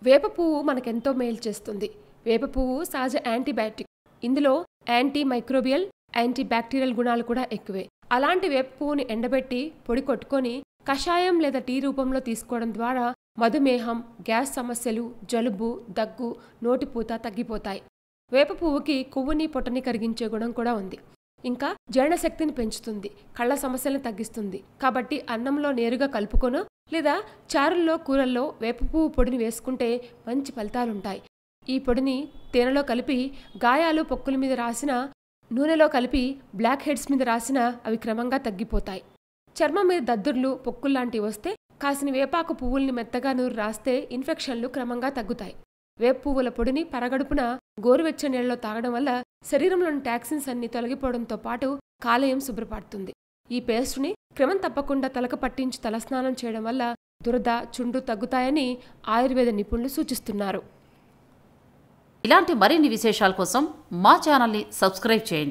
వేప పువ్వు మనకెంతో మేలు చేస్తుంది వేప పువ్వు సహజ యాంటీబయాటిక్ ఇందులో యాంటీ మైక్రోబియల్ యాంటీ బ్యాక్టీరియల్ గుణాలు కూడా ఎక్కువే అలాంటి వేప పువ్వుని ఎండబెట్టి పొడి కొట్టుకొని కషాయం లేదా టీ రూపంలో తీసుకోవడం ద్వారా మధుమేహం గ్యాస్ సమస్యలు జలుబు దగ్గు నోటిపూత తగ్గిపోతాయి వేప పువ్వుకి కొవ్వుని పొట్టని కరిగించే గుణం కూడా ఉంది ఇంకా జీర్ణశక్తిని పెంచుతుంది కళ్ళ సమస్యలను తగ్గిస్తుంది కాబట్టి అన్నంలో నేరుగా కలుపుకొనో లేదా చారుల్లో కూరల్లో వేప పువ్వు పొడిని వేసుకుంటే మంచి ఫలితాలుంటాయి ఈ పొడిని తేనెలో కలిపి గాయాలు పొక్కుల మీద రాసిన నూనెలో కలిపి బ్లాక్ హెడ్స్ మీద రాసిన అవి క్రమంగా తగ్గిపోతాయి చర్మం మీద దద్దుర్లు పొక్కుల్లాంటివి వస్తే కాసిన వేపాకు పువ్వుల్ని మెత్తగా నూరు రాస్తే ఇన్ఫెక్షన్లు క్రమంగా తగ్గుతాయి వేప పువ్వుల పొడిని పరగడుపున గోరువెచ్చని నీళ్ళలో తాగడం వల్ల శరీరంలోని టాక్సిన్స్ అన్ని తొలగిపోవడంతో పాటు కాలేయం శుభ్రపడుతుంది ఈ పేస్టుని క్రమం తప్పకుండా తలకు పట్టించి తలస్నానం చేయడం వల్ల దురద చుండు తగ్గుతాయని ఆయుర్వేద నిపుణులు సూచిస్తున్నారు ఇలాంటి మరిన్ని విశేషాల కోసం మా ఛానల్ని సబ్స్క్రైబ్ చేయండి